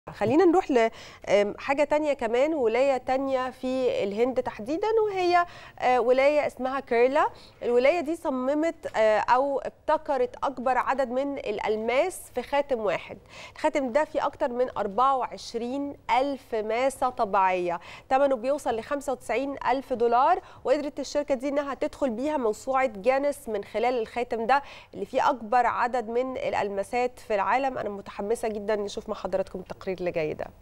خلينا نروح لحاجة تانية كمان ولاية تانية في الهند تحديدا وهي ولاية اسمها كيرلا الولاية دي صممت أو ابتكرت أكبر عدد من الألماس في خاتم واحد الخاتم ده فيه أكتر من 24 ألف ماسة طبيعية ثمنه بيوصل ل 95 ألف دولار وقدرت الشركة دي إنها تدخل بيها موسوعة جانس من خلال الخاتم ده اللي فيه أكبر عدد من الألماسات في العالم أنا متحمسة جدا نشوف مع حضراتكم التقرير اللي جاي ده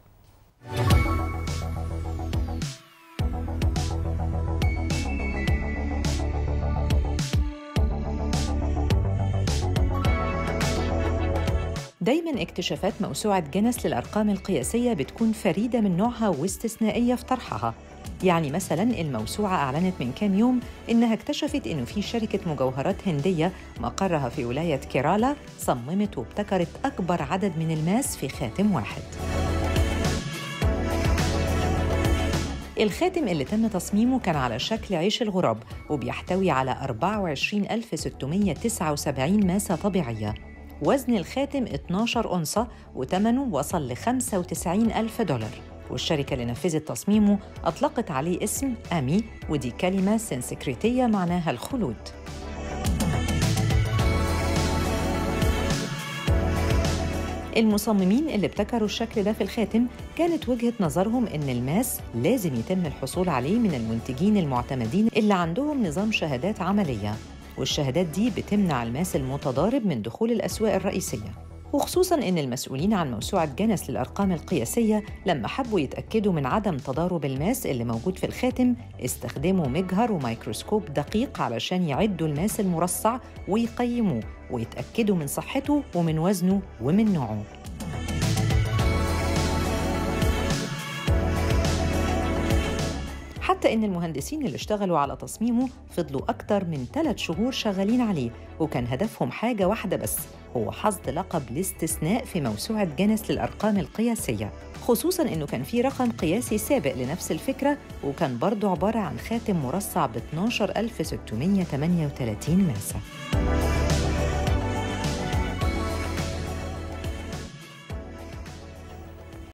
دايما اكتشافات موسوعة جينيس للأرقام القياسية بتكون فريدة من نوعها واستثنائية في طرحها يعني مثلا الموسوعة أعلنت من كام يوم إنها اكتشفت إنه في شركة مجوهرات هندية مقرها في ولاية كيرالا صممت وابتكرت أكبر عدد من الماس في خاتم واحد الخاتم اللي تم تصميمه كان على شكل عيش الغراب وبيحتوي على 24679 ماسة طبيعية وزن الخاتم 12 أنصة وثمنه وصل ل 95 ألف دولار والشركة اللي نفذت تصميمه أطلقت عليه اسم أمي ودي كلمة سنسكريتية معناها الخلود المصممين اللي ابتكروا الشكل ده في الخاتم كانت وجهة نظرهم إن الماس لازم يتم الحصول عليه من المنتجين المعتمدين اللي عندهم نظام شهادات عملية والشهادات دي بتمنع الماس المتضارب من دخول الأسواق الرئيسية وخصوصا ان المسؤولين عن موسوعه جنس للارقام القياسيه لما حبوا يتاكدوا من عدم تضارب الماس اللي موجود في الخاتم استخدموا مجهر وميكروسكوب دقيق علشان يعدوا الماس المرصع ويقيموه ويتاكدوا من صحته ومن وزنه ومن نوعه حتى إن المهندسين اللي اشتغلوا على تصميمه فضلوا أكتر من ثلاث شهور شغالين عليه وكان هدفهم حاجة واحدة بس هو حصد لقب الاستثناء في موسوعة جينيس للأرقام القياسية خصوصاً إنه كان في رقم قياسي سابق لنفس الفكرة وكان برضه عبارة عن خاتم مرصع ب 12638 ماسة